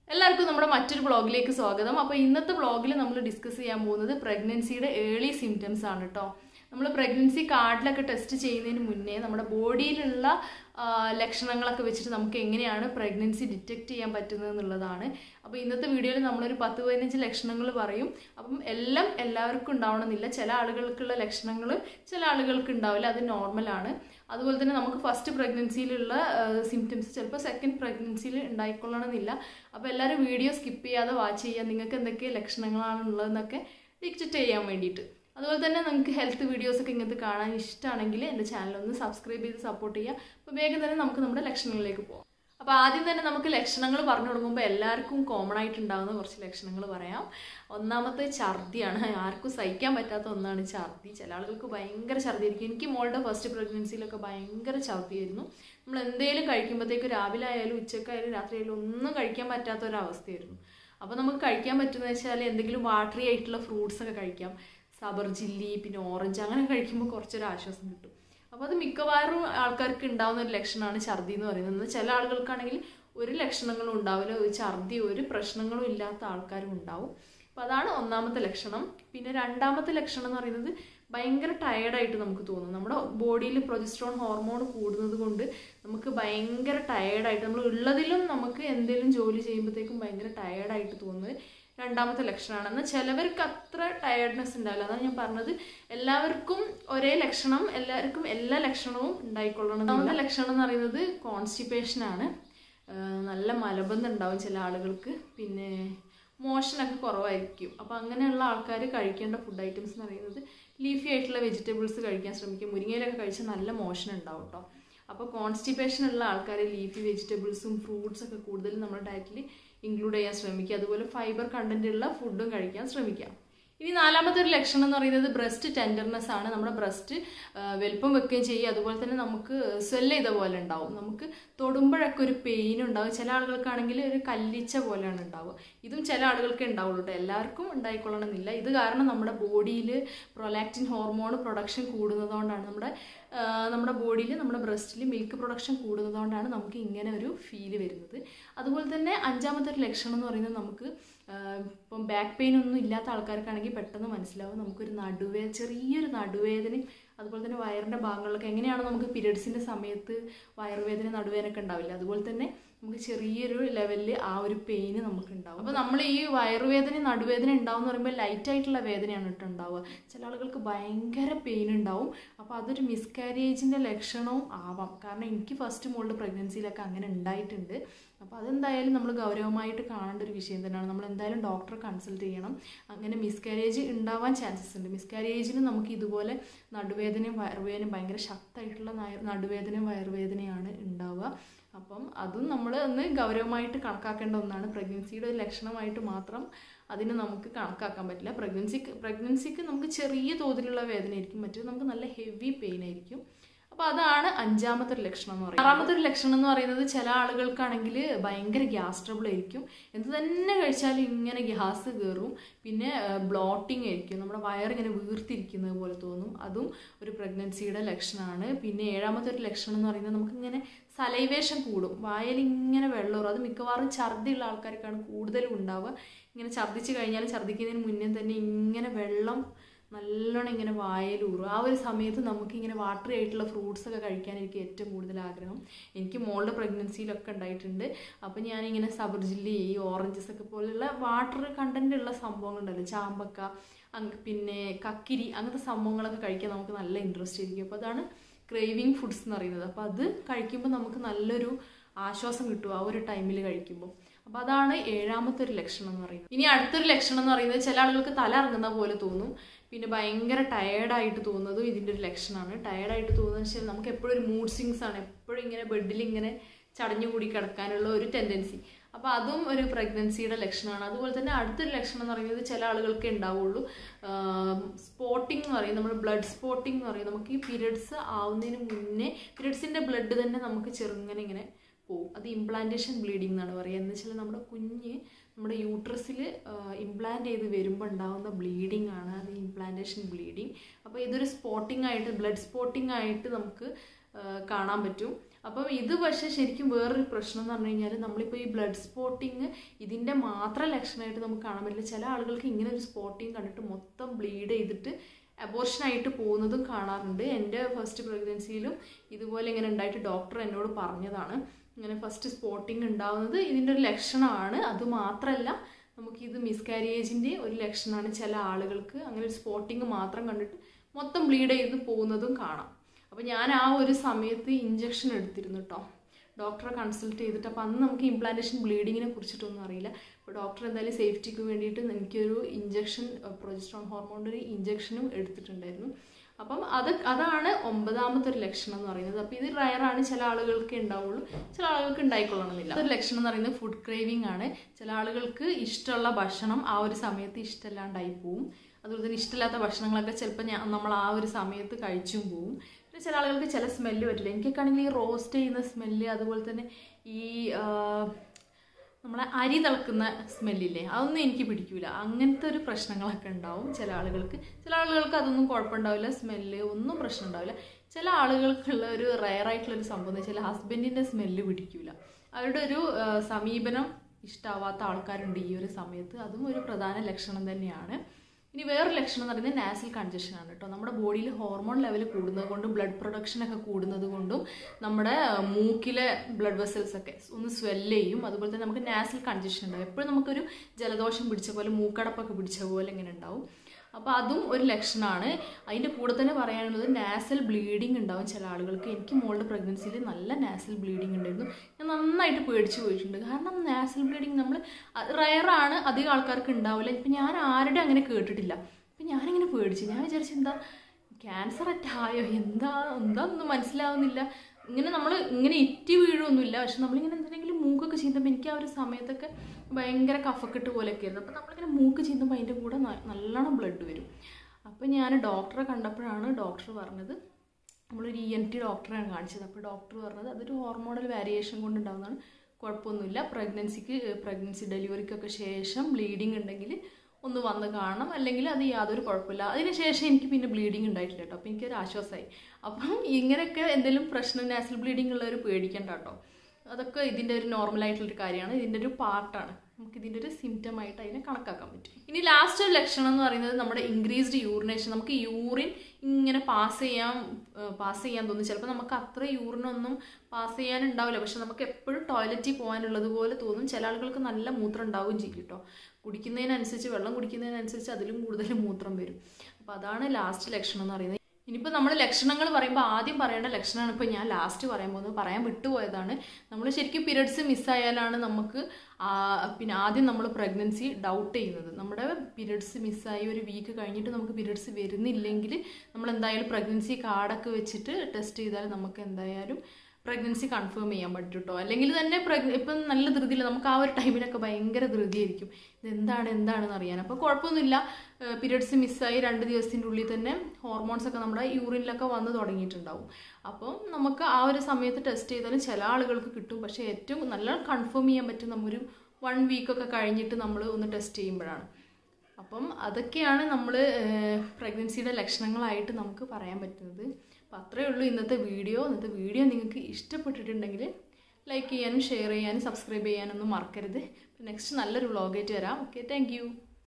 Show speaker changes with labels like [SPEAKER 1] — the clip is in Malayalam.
[SPEAKER 1] എല്ലാവർക്കും നമ്മുടെ മറ്റൊരു ബ്ലോഗിലേക്ക് സ്വാഗതം അപ്പോൾ ഇന്നത്തെ ബ്ലോഗിൽ നമ്മൾ ഡിസ്കസ് ചെയ്യാൻ പോകുന്നത് പ്രഗ്നൻസിയുടെ ഏർലി സിംറ്റംസ് ആണ് കേട്ടോ നമ്മൾ പ്രഗ്നൻസി കാർഡിലൊക്കെ ടെസ്റ്റ് ചെയ്യുന്നതിന് മുന്നേ നമ്മുടെ ബോഡിയിലുള്ള ആ, ലക്ഷണങ്ങളൊക്കെ വെച്ചിട്ട് നമുക്ക് എങ്ങനെയാണ് പ്രഗ്നൻസി ഡിറ്റക്ട് ചെയ്യാൻ പറ്റുന്നത് എന്നുള്ളതാണ് അപ്പോൾ ഇന്നത്തെ വീഡിയോയിൽ നമ്മളൊരു പത്ത് പതിനഞ്ച് ലക്ഷണങ്ങൾ പറയും അപ്പം എല്ലാം എല്ലാവർക്കും ഉണ്ടാവണമെന്നില്ല ചില ആളുകൾക്കുള്ള ലക്ഷണങ്ങൾ ചില ആളുകൾക്ക് ഉണ്ടാവില്ല അത് നോർമലാണ് അതുപോലെ തന്നെ നമുക്ക് ഫസ്റ്റ് പ്രഗ്നൻസിയിലുള്ള സിംറ്റംസ് ചിലപ്പോൾ സെക്കൻഡ് പ്രഗ്നൻസിയിൽ ഉണ്ടായിക്കൊള്ളണമെന്നില്ല അപ്പോൾ എല്ലാവരും വീഡിയോ സ്കിപ്പ് ചെയ്യാതെ വാച്ച് ചെയ്യുക നിങ്ങൾക്ക് എന്തൊക്കെ ലക്ഷണങ്ങളാണ് ഉള്ളതെന്നൊക്കെ ഡിക്റ്ററ്റ് ചെയ്യാൻ വേണ്ടിയിട്ട് അതുപോലെ തന്നെ നിങ്ങൾക്ക് ഹെൽത്ത് വീഡിയോസൊക്കെ ഇങ്ങനത്തെ കാണാൻ ഇഷ്ടമാണെങ്കിൽ എൻ്റെ ചാനൽ ഒന്ന് സബ്സ്ക്രൈബ് ചെയ്ത് സപ്പോർട്ട് ചെയ്യുക അപ്പോൾ വേഗം തന്നെ നമുക്ക് നമ്മുടെ ലക്ഷണങ്ങളിലേക്ക് പോകാം അപ്പോൾ ആദ്യം തന്നെ നമുക്ക് ലക്ഷണങ്ങൾ പറഞ്ഞു തുടങ്ങുമ്പോൾ എല്ലാവർക്കും കോമൺ ആയിട്ടുണ്ടാകുന്ന കുറച്ച് ലക്ഷണങ്ങൾ പറയാം ഒന്നാമത്തെ ഛർദിയാണ് ആർക്കും സഹിക്കാൻ പറ്റാത്ത ഒന്നാണ് ഛർദി ചില ആളുകൾക്ക് ഭയങ്കര ഛർദി ആയിരിക്കും എനിക്ക് മോളുടെ ഫസ്റ്റ് പ്രഗ്നൻസിയിലൊക്കെ ഭയങ്കര ഛർദിയായിരുന്നു നമ്മൾ എന്തെങ്കിലും കഴിക്കുമ്പോഴത്തേക്ക് രാവിലെ ആയാലും ഉച്ചക്കായാലും രാത്രി ആയാലും ഒന്നും കഴിക്കാൻ പറ്റാത്ത ഒരവസ്ഥയായിരുന്നു അപ്പോൾ നമുക്ക് കഴിക്കാൻ പറ്റുന്നത് വെച്ചാൽ എന്തെങ്കിലും വാട്ടറി ആയിട്ടുള്ള ഫ്രൂട്ട്സ് ഒക്കെ കഴിക്കാം സബർ ജില്ലി പിന്നെ ഓറഞ്ച് അങ്ങനെ കഴിക്കുമ്പോൾ കുറച്ചൊരു ആശ്വാസം കിട്ടും അപ്പോൾ അത് മിക്കവാറും ആൾക്കാർക്ക് ഉണ്ടാവുന്ന ഒരു ലക്ഷണമാണ് ഛർദി എന്ന് പറയുന്നത് ചില ആളുകൾക്കാണെങ്കിൽ ഒരു ലക്ഷണങ്ങളും ഉണ്ടാവില്ല ഒരു ഛർദി ഒരു പ്രശ്നങ്ങളും ഇല്ലാത്ത ആൾക്കാരും ഉണ്ടാവും അപ്പോൾ അതാണ് ഒന്നാമത്തെ ലക്ഷണം പിന്നെ രണ്ടാമത്തെ ലക്ഷണം എന്ന് പറയുന്നത് ഭയങ്കര ടയേർഡായിട്ട് നമുക്ക് തോന്നും നമ്മുടെ ബോഡിയിൽ പ്രൊജസ്ട്രോൺ ഹോർമോൺ കൂടുന്നത് കൊണ്ട് നമുക്ക് ഭയങ്കര ടയേർഡായിട്ട് നമ്മൾ ഉള്ളതിലും നമുക്ക് എന്തെങ്കിലും ജോലി ചെയ്യുമ്പോഴത്തേക്കും ഭയങ്കര ടയേർഡായിട്ട് തോന്നുന്നത് രണ്ടാമത്തെ ലക്ഷണമാണ് എന്നാൽ ചിലവർക്ക് അത്ര ടയർഡ്നെസ് ഉണ്ടാവില്ല അതാണ് ഞാൻ പറഞ്ഞത് എല്ലാവർക്കും ഒരേ ലക്ഷണം എല്ലാവർക്കും എല്ലാ ലക്ഷണവും ഉണ്ടായിക്കൊള്ളണം രണ്ടാമത്തെ ലക്ഷണം എന്ന് പറയുന്നത് കോൺസ്റ്റിപ്പേഷൻ ആണ് ആഹ് നല്ല മലബന്ധം ഉണ്ടാവും ചില ആളുകൾക്ക് പിന്നെ മോഷനൊക്കെ കുറവായിരിക്കും അപ്പോൾ അങ്ങനെയുള്ള ആൾക്കാർ കഴിക്കേണ്ട ഫുഡ് ഐറ്റംസ് എന്ന് പറയുന്നത് ലീഫി ആയിട്ടുള്ള വെജിറ്റബിൾസ് കഴിക്കാൻ ശ്രമിക്കും മുരിങ്ങയിലൊക്കെ കഴിച്ചാൽ നല്ല മോഷൻ ഉണ്ടാവും കേട്ടോ അപ്പോൾ കോൺസ്റ്റിപ്പേഷൻ ഉള്ള ആൾക്കാർ ലീഫി വെജിറ്റബിൾസും ഫ്രൂട്ട്സ് ഒക്കെ കൂടുതൽ നമ്മുടെ ഡയറ്റിൽ ഇൻക്ലൂഡ് ചെയ്യാൻ ശ്രമിക്കുക അതുപോലെ ഫൈബർ കണ്ടന്റ് ഉള്ള ഫുഡും കഴിക്കാൻ ശ്രമിക്കാം ഇനി നാലാമത്തെ ഒരു ലക്ഷണം എന്ന് പറയുന്നത് ബ്രസ്റ്റ് ടെൻഡർനെസ് ആണ് നമ്മുടെ ബ്രസ്റ്റ് വലുപ്പം വെക്കുകയും ചെയ്യും അതുപോലെ തന്നെ നമുക്ക് സ്വെല്ല് ചെയ്ത പോലെ ഉണ്ടാവും നമുക്ക് തൊടുമ്പോഴൊക്കെ ഒരു പെയിൻ ഉണ്ടാവും ചില ആളുകൾക്കാണെങ്കിൽ ഒരു കല്ലിച്ച പോലെയാണ് ഉണ്ടാവുക ഇതും ചില ആളുകൾക്ക് ഉണ്ടാവുള്ളൂ കേട്ടോ എല്ലാവർക്കും ഉണ്ടായിക്കൊള്ളണമെന്നില്ല ഇത് കാരണം നമ്മുടെ ബോഡിയിൽ പ്രൊലാക്റ്റിൻ ഹോർമോൺ പ്രൊഡക്ഷൻ കൂടുന്നതുകൊണ്ടാണ് നമ്മുടെ ആ, നമ്മുടെ ബോഡിയിൽ നമ്മുടെ ബ്രസ്റ്റിൽ മിൽക്ക് പ്രൊഡക്ഷൻ കൂടുന്നതുകൊണ്ടാണ് നമുക്ക് ഇങ്ങനെ ഒരു ഫീല് വരുന്നത് അതുപോലെ തന്നെ അഞ്ചാമത്തെ ഒരു ലക്ഷണം എന്ന് പറയുന്നത് നമുക്ക് ആ, ഇപ്പം ബാക്ക് പെയിൻ ഒന്നും ഇല്ലാത്ത ആൾക്കാർക്കാണെങ്കിൽ പെട്ടെന്ന് മനസ്സിലാവും നമുക്കൊരു നടുവേ ചെറിയൊരു നടുവേദനയും അതുപോലെ തന്നെ വയറിൻ്റെ ഭാഗങ്ങളിലൊക്കെ എങ്ങനെയാണോ നമുക്ക് പീരിയഡ്സിൻ്റെ സമയത്ത് വയറുവേദന നടുവേദനയൊക്കെ ഉണ്ടാവില്ല അതുപോലെ തന്നെ നമുക്ക് ചെറിയൊരു ലെവലിൽ ആ ഒരു പെയിന് നമുക്ക് ഉണ്ടാവും അപ്പോൾ നമ്മൾ ഈ വയറുവേദന നടുവേദന ഉണ്ടാവും എന്ന് പറയുമ്പോൾ ലൈറ്റ് ആയിട്ടുള്ള വേദനയാണ് കേട്ടോ ഉണ്ടാവുക ചില ആളുകൾക്ക് ഭയങ്കര പെയിൻ ഉണ്ടാവും അപ്പോൾ അതൊരു മിസ്കാരേജിൻ്റെ ലക്ഷണവും ആവാം കാരണം എനിക്ക് ഫസ്റ്റ് മോളുടെ പ്രഗ്നൻസിയിലൊക്കെ അങ്ങനെ ഉണ്ടായിട്ടുണ്ട് അപ്പോൾ അതെന്തായാലും നമ്മൾ ഗൗരവമായിട്ട് കാണേണ്ട ഒരു വിഷയം തന്നെയാണ് നമ്മൾ എന്തായാലും ഡോക്ടറെ കൺസൾട്ട് ചെയ്യണം അങ്ങനെ മിസ്കാരേജ് ഉണ്ടാവാൻ ചാൻസസ് ഉണ്ട് മിസ്കാരേജിന് നമുക്ക് ഇതുപോലെ നടുവേദനയും വയറുവേദനയും ഭയങ്കര ശക്തമായിട്ടുള്ള നയ- നടുവേദനയും വയറുവേദനയാണ് ഉണ്ടാവുക അപ്പം അതും നമ്മൾ ഒന്ന് ഗൗരവമായിട്ട് കണക്കാക്കേണ്ട ഒന്നാണ് പ്രഗ്നൻസിയുടെ ഒരു ലക്ഷണമായിട്ട് മാത്രം അതിന് നമുക്ക് കണക്കാക്കാൻ പറ്റില്ല പ്രഗ്നൻസിക്ക് പ്രഗ്നൻസിക്ക് നമുക്ക് ചെറിയ തോതിലുള്ള വേദനയായിരിക്കും മറ്റേത് നമുക്ക് നല്ല ഹെവി പെയിൻ ആയിരിക്കും അപ്പോൾ അതാണ് അഞ്ചാമത്തെ ഒരു ലക്ഷണം എന്ന് പറയുന്നത് ആറാമത്തെ ഒരു ലക്ഷണം എന്ന് പറയുന്നത് ചില ആളുകൾക്കാണെങ്കിൽ ഭയങ്കര ഗ്യാസ് ട്രബിൾ ആയിരിക്കും എന്ത് തന്നെ കഴിച്ചാലും ഇങ്ങനെ ഗ്യാസ് കയറും പിന്നെ ബ്ലോട്ടിംഗ് ആയിരിക്കും നമ്മുടെ വയറിങ്ങനെ വീർത്തിരിക്കുന്നത് പോലെ തോന്നും അതും ഒരു പ്രഗ്നൻസിയുടെ ലക്ഷണമാണ് പിന്നെ ഏഴാമത്തെ ഒരു ലക്ഷണം എന്ന് പറയുന്നത് നമുക്കിങ്ങനെ സലൈവേഷൻ കൂടും വായിൽ ഇങ്ങനെ വെള്ളവും അത് മിക്കവാറും ഛർദിയുള്ള ആൾക്കാർക്കാണ് കൂടുതലും ഉണ്ടാവുക ഇങ്ങനെ ഛർദ്ദിച്ച് കഴിഞ്ഞാൽ ഛർദ്ദിക്കുന്നതിന് മുന്നേ തന്നെ ഇങ്ങനെ വെള്ളം നല്ലോണം ഇങ്ങനെ വായലൂറും ആ ഒരു സമയത്ത് നമുക്കിങ്ങനെ വാട്ടറി ആയിട്ടുള്ള ഫ്രൂട്ട്സ് ഒക്കെ കഴിക്കാൻ എനിക്ക് ഏറ്റവും കൂടുതൽ ആഗ്രഹം എനിക്ക് മോളുടെ പ്രഗ്നൻസിയിലൊക്കെ ഉണ്ടായിട്ടുണ്ട് അപ്പോൾ ഞാനിങ്ങനെ സബർ ജില്ലി ഈ ഓറഞ്ചസ് ഒക്കെ പോലെയുള്ള വാട്ടർ കണ്ടന്റ് ഉള്ള സംഭവങ്ങളുണ്ടല്ലോ ചാമ്പക്ക അങ്ങ് പിന്നെ കക്കിരി അങ്ങനത്തെ സംഭവങ്ങളൊക്കെ കഴിക്കാൻ നമുക്ക് നല്ല ഇൻട്രസ്റ്റ് ആയിരിക്കും അപ്പോൾ അതാണ് ക്രേവിങ് ഫുഡ്സ് എന്ന് പറയുന്നത് അപ്പോൾ അത് കഴിക്കുമ്പോൾ നമുക്ക് നല്ലൊരു ആശ്വാസം കിട്ടും ആ ഒരു ടൈമിൽ കഴിക്കുമ്പോൾ അപ്പോൾ അതാണ് ഏഴാമത്തെ ഒരു ലക്ഷണം എന്ന് പറയുന്നത് ഇനി അടുത്തൊരു ലക്ഷണം എന്ന് പറയുന്നത് ചില ആളുകൾക്ക് തല ഇറങ്ങുന്ന പോലെ തോന്നും പിന്നെ ഭയങ്കര ടയേർഡായിട്ട് തോന്നുന്നതും ഇതിൻ്റെ ഒരു ലക്ഷണമാണ് ടയേർഡായിട്ട് തോന്നുന്നത് വെച്ചാൽ നമുക്ക് എപ്പോഴും ഒരു മൂഡ് സ്വിങ്സ് ആണ് എപ്പോഴും ഇങ്ങനെ ബെഡിൽ ഇങ്ങനെ ചടഞ്ഞുകൂടി കിടക്കാനുള്ള ഒരു ടെൻഡൻസി അപ്പോൾ അതും ഒരു പ്രഗ്നൻസിയുടെ ലക്ഷണമാണ് അതുപോലെ തന്നെ അടുത്തൊരു ലക്ഷണം എന്ന് പറയുന്നത് ചില ആളുകൾക്ക് ഉണ്ടാവുള്ളൂ സ്പോട്ടിംഗ് എന്ന് പറയും നമ്മൾ ബ്ലഡ് സ്പോട്ടിംഗ് എന്ന് പറയും നമുക്ക് ഈ പീരിയഡ്സ് ആവുന്നതിന് മുന്നേ പീരിയഡ്സിൻ്റെ ബ്ലഡ് തന്നെ നമുക്ക് ചെറുങ്ങനെ ഇങ്ങനെ പോവും അത് ഇംപ്ലാന്റേഷൻ ബ്ലീഡിംഗ് എന്നാണ് പറയുക എന്ന് വെച്ചാൽ നമ്മുടെ കുഞ്ഞ് നമ്മുടെ യൂട്രസിൽ ഇംപ്ലാന്റ് ചെയ്ത് വരുമ്പോൾ ഉണ്ടാകുന്ന ബ്ലീഡിംഗ് ആണ് അത് ഇംപ്ലാന്റേഷൻ ബ്ലീഡിങ് അപ്പോൾ ഇതൊരു സ്പോട്ടിംഗ് ആയിട്ട് ബ്ലഡ് സ്പോട്ടിംഗ് ആയിട്ട് നമുക്ക് ആ, കാണാൻ പറ്റും അപ്പം ഇത് പക്ഷേ ശരിക്കും വേറൊരു പ്രശ്നം എന്ന് പറഞ്ഞു കഴിഞ്ഞാൽ നമ്മളിപ്പോൾ ഈ ബ്ലഡ് സ്പോട്ടിങ് ഇതിൻ്റെ മാത്രം ലക്ഷണമായിട്ട് നമുക്ക് കാണാൻ പറ്റില്ല ചില ആളുകൾക്ക് ഇങ്ങനെ ഒരു സ്പോട്ടിങ് കണ്ടിട്ട് മൊത്തം ബ്ലീഡ് ചെയ്തിട്ട് അബോർഷനായിട്ട് പോകുന്നതും കാണാറുണ്ട് എൻ്റെ ഫസ്റ്റ് പ്രഗ്നൻസിയിലും ഇതുപോലെ ഇങ്ങനെ ഉണ്ടായിട്ട് ഡോക്ടർ എന്നോട് പറഞ്ഞതാണ് ഇങ്ങനെ ഫസ്റ്റ് സ്പോട്ടിങ് ഉണ്ടാവുന്നത് ഇതിൻ്റെ ഒരു ലക്ഷണമാണ് അത് മാത്രമല്ല നമുക്കിത് മിസ്കാരിയേജിൻ്റെ ഒരു ലക്ഷണമാണ് ചില ആളുകൾക്ക് അങ്ങനെ ഒരു സ്പോട്ടിങ് മാത്രം കണ്ടിട്ട് മൊത്തം ബ്ലീഡ് ചെയ്ത് പോകുന്നതും കാണാം അപ്പോൾ ഞാൻ ആ ഒരു സമയത്ത് ഇഞ്ചക്ഷൻ എടുത്തിരുന്നു കേട്ടോ ഡോക്ടറെ കൺസൾട്ട് ചെയ്തിട്ട് അപ്പോൾ അന്ന് നമുക്ക് ഇംപ്ലാന്റേഷൻ ബ്ലീഡിങ്ങിനെ കുറിച്ചിട്ടൊന്നും അറിയില്ല അപ്പോൾ ഡോക്ടർ എന്തായാലും സേഫ്റ്റിക്ക് വേണ്ടിയിട്ട് എനിക്കൊരു ഇഞ്ചക്ഷൻ പ്രൊജസ്ട്രോൺ ഹോർമോണിൻ്റെ ഒരു ഇഞ്ചക്ഷനും എടുത്തിട്ടുണ്ടായിരുന്നു അപ്പം അത് അതാണ് ഒമ്പതാമത്തെ ഒരു ലക്ഷണം എന്ന് പറയുന്നത് അപ്പോൾ ഇത് റയറാണ് ചില ആളുകൾക്ക് ഉണ്ടാവുള്ളൂ ചില ആളുകൾക്ക് ഉണ്ടായിക്കൊള്ളണമെന്നില്ല ഒരു ലക്ഷണം എന്ന് പറയുന്നത് ഫുഡ് ക്രേവിംഗ് ആണ് ചില ആളുകൾക്ക് ഇഷ്ടമുള്ള ഭക്ഷണം ആ ഒരു സമയത്ത് ഇഷ്ടമല്ലാണ്ടായി പോവും അതുപോലെ തന്നെ ഇഷ്ടമില്ലാത്ത ഭക്ഷണങ്ങളൊക്കെ ചിലപ്പോൾ ഞാൻ നമ്മൾ ആ ഒരു സമയത്ത് കഴിച്ചും പോവും പിന്നെ ചില ആളുകൾക്ക് ചില സ്മെല്ല് പറ്റില്ല എനിക്കൊക്കെ ആണെങ്കിൽ ഈ റോസ്റ്റ് ചെയ്യുന്ന സ്മെല്ല് അതുപോലെ തന്നെ ഈ നമ്മളെ അരി തിളക്കുന്ന സ്മെല്ലില്ലേ അതൊന്നും എനിക്ക് പിടിക്കൂല അങ്ങനത്തെ ഒരു പ്രശ്നങ്ങളൊക്കെ ഉണ്ടാവും ചില ആളുകൾക്ക് ചില ആളുകൾക്ക് അതൊന്നും കുഴപ്പമുണ്ടാവില്ല സ്മെല്ല് ഒന്നും പ്രശ്നം ഉണ്ടാവില്ല ചില ആളുകൾക്കുള്ള ഒരു റയർ ആയിട്ടുള്ള ഒരു സംഭവം എന്ന് വെച്ചാൽ ഹസ്ബൻഡിൻ്റെ സ്മെല്ല് പിടിക്കൂല അവരുടെ ഒരു സമീപനം ഇഷ്ടമാവാത്ത ആൾക്കാരുണ്ട് ഈ ഒരു സമയത്ത് അതും ഒരു പ്രധാന ലക്ഷണം തന്നെയാണ് ഇനി വേറൊരു ലക്ഷണം എന്ന് പറയുന്നത് നാസൽ കൺജഷൻ ആണ് കേട്ടോ നമ്മുടെ ബോഡിയിൽ ഹോർമോൺ ലെവൽ കൂടുന്നത് കൊണ്ടും ബ്ലഡ് പ്രൊഡക്ഷൻ ഒക്കെ കൂടുന്നത് കൊണ്ടും നമ്മുടെ മൂക്കിലെ ബ്ലഡ് വെസൽസ് ഒക്കെ ഒന്ന് സ്വെല്ല് ചെയ്യും അതുപോലെ തന്നെ നമുക്ക് നാസൽ കൺജഷൻ ഉണ്ടാവും എപ്പോഴും നമുക്കൊരു ജലദോഷം പിടിച്ച പോലെ മൂക്കടപ്പൊക്കെ പിടിച്ച പോലെ ഇങ്ങനെ ഉണ്ടാവും അപ്പോൾ അതും ഒരു ലക്ഷണമാണ് അതിൻ്റെ കൂടെ തന്നെ പറയാനുള്ളത് നാസൽ ബ്ലീഡിങ് ഉണ്ടാവും ചില ആളുകൾക്ക് എനിക്ക് മോളുടെ പ്രഗ്നൻസിയിൽ നല്ല നാസൽ ബ്ലീഡിങ് ഉണ്ടായിരുന്നു ഞാൻ നന്നായിട്ട് പേടിച്ച് പോയിട്ടുണ്ട് കാരണം നാസൽ ബ്ലീഡിങ് നമ്മൾ റയറാണ് അധികം ആൾക്കാർക്ക് ഉണ്ടാവില്ല ഇപ്പം ഞാൻ ആരുടെ അങ്ങനെ കേട്ടിട്ടില്ല അപ്പം ഞാനിങ്ങനെ പേടിച്ചു ഞാൻ വിചാരിച്ചു എന്താ ക്യാൻസർ അറ്റായോ എന്താ എന്താണെന്ന് മനസ്സിലാവുന്നില്ല ഇങ്ങനെ നമ്മൾ ഇങ്ങനെ ഇറ്റി വീഴൊന്നുമില്ല പക്ഷെ നമ്മളിങ്ങനെ എന്തെങ്കിലും മൂക്കൊക്കെ ചീന്തുമ്പോൾ എനിക്ക് ആ ഒരു സമയത്തൊക്കെ ഭയങ്കര കഫക്കെട്ട് പോലെയൊക്കെ ആയിരുന്നു അപ്പോൾ നമ്മളിങ്ങനെ മൂക്ക് ചീന്തുമ്പോൾ അതിൻ്റെ കൂടെ നല്ലോണം ബ്ലഡ് വരും അപ്പോൾ ഞാൻ ഡോക്ടറെ കണ്ടപ്പോഴാണ് ഡോക്ടർ പറഞ്ഞത് നമ്മളൊരു ഇ എൻ ടി ഡോക്ടറാണ് കാണിച്ചത് അപ്പോൾ ഡോക്ടർ പറഞ്ഞത് അതൊരു ഹോർമോണൽ വേരിയേഷൻ കൊണ്ടുണ്ടാകുന്നതാണ് കുഴപ്പമൊന്നുമില്ല പ്രഗ്നൻസിക്ക് പ്രഗ്നൻസി ഡെലിവറിക്കൊക്കെ ശേഷം ബ്ലീഡിങ് ഉണ്ടെങ്കിൽ ഒന്ന് വന്ന് കാണണം അല്ലെങ്കിൽ അത് യാതൊരു കുഴപ്പമില്ല അതിനുശേഷം എനിക്ക് പിന്നെ ബ്ലീഡിങ് ഉണ്ടായിട്ടില്ല കേട്ടോ അപ്പോൾ എനിക്കൊരു ആശ്വാസമായി അപ്പം ഇങ്ങനെയൊക്കെ എന്തെങ്കിലും പ്രശ്നം നാച്ചുറൽ ബ്ലീഡിങ് ഉള്ളവർ പേടിക്കണ്ട കേട്ടോ അതൊക്കെ ഇതിൻ്റെ ഒരു നോർമലായിട്ടുള്ളൊരു കാര്യമാണ് ഇതിൻ്റെ ഒരു പാർട്ടാണ് നമുക്ക് ഇതിൻ്റെ ഒരു സിംറ്റം ആയിട്ട് അതിനെ കണക്കാക്കാൻ പറ്റും ഇനി ലാസ്റ്റ് ഒരു ലക്ഷണം എന്ന് പറയുന്നത് നമ്മുടെ ഇൻക്രീസ്ഡ് യൂറിനേഷൻ നമുക്ക് യൂറിൻ ഇങ്ങനെ പാസ് ചെയ്യാൻ പാസ് ചെയ്യാൻ തോന്നും ചിലപ്പോൾ നമുക്ക് അത്ര യൂറിനൊന്നും പാസ് ചെയ്യാൻ ഉണ്ടാവില്ല പക്ഷെ നമുക്ക് എപ്പോഴും ടോയ്ലറ്റിൽ പോകാനുള്ളത് പോലെ തോന്നും ചില ആളുകൾക്ക് നല്ല മൂത്രം ഉണ്ടാവുകയും ചെയ്യും കേട്ടോ കുടിക്കുന്നതിനനുസരിച്ച് വെള്ളം കുടിക്കുന്നതിനനുസരിച്ച് അതിലും കൂടുതൽ മൂത്രം വരും അപ്പോൾ അതാണ് ലാസ്റ്റ് ലക്ഷണം എന്ന് പറയുന്നത് ഇനിയിപ്പോൾ നമ്മൾ ലക്ഷണങ്ങൾ പറയുമ്പോൾ ആദ്യം പറയേണ്ട ലക്ഷണമാണ് ഇപ്പോൾ ഞാൻ ലാസ്റ്റ് പറയാൻ പോകുന്നത് പറയാൻ വിട്ടുപോയതാണ് നമ്മൾ ശരിക്കും പീരിയഡ്സ് മിസ്സായാലാണ് നമുക്ക് പിന്നെ ആദ്യം നമ്മൾ പ്രഗ്നൻസി ഡൗട്ട് ചെയ്യുന്നത് നമ്മുടെ പീരിയഡ്സ് മിസ്സായി ഒരു വീക്ക് കഴിഞ്ഞിട്ട് നമുക്ക് പീരിയഡ്സ് വരുന്നില്ലെങ്കിൽ നമ്മൾ എന്തായാലും പ്രഗ്നൻസി കാർഡൊക്കെ വെച്ചിട്ട് ടെസ്റ്റ് ചെയ്താൽ നമുക്ക് എന്തായാലും പ്രഗ്നൻസി കൺഫേം ചെയ്യാൻ പറ്റും കേട്ടോ അല്ലെങ്കിൽ തന്നെ പ്രഗ് ഇപ്പം നല്ല ധൃതിയിൽ നമുക്ക് ആ ഒരു ടൈമിലൊക്കെ ഭയങ്കര ധൃതിയായിരിക്കും ഇത് എന്താണ് എന്താണെന്ന് അറിയാൻ അപ്പോൾ കുഴപ്പമൊന്നുമില്ല പീരിയഡ്സ് മിസ്സായി രണ്ട് ദിവസത്തിൻ്റെ ഉള്ളിൽ തന്നെ ഹോർമോൺസ് ഒക്കെ നമ്മുടെ യൂറിനിലൊക്കെ വന്ന് തുടങ്ങിയിട്ടുണ്ടാവും അപ്പോൾ നമുക്ക് ആ ഒരു സമയത്ത് ടെസ്റ്റ് ചെയ്താലും ചില ആളുകൾക്ക് കിട്ടും പക്ഷേ ഏറ്റവും നല്ല കൺഫേം ചെയ്യാൻ പറ്റും നമ്മൊരു വൺ വീക്കൊക്കെ കഴിഞ്ഞിട്ട് നമ്മൾ ഒന്ന് ടെസ്റ്റ് ചെയ്യുമ്പോഴാണ് അപ്പം അതൊക്കെയാണ് നമ്മൾ പ്രഗ്നൻസിയുടെ ലക്ഷണങ്ങളായിട്ട് നമുക്ക് പറയാൻ പറ്റുന്നത് അപ്പോൾ അത്രയേ ഉള്ളൂ ഇന്നത്തെ വീഡിയോ ഇന്നത്തെ വീഡിയോ നിങ്ങൾക്ക് ഇഷ്ടപ്പെട്ടിട്ടുണ്ടെങ്കിൽ ലൈക്ക് ചെയ്യാനും ഷെയർ ചെയ്യാനും സബ്സ്ക്രൈബ് ചെയ്യാനൊന്നും മറക്കരുത് നെക്സ്റ്റ് നല്ലൊരു വ്ളോഗായിട്ട് വരാം ഓക്കെ താങ്ക്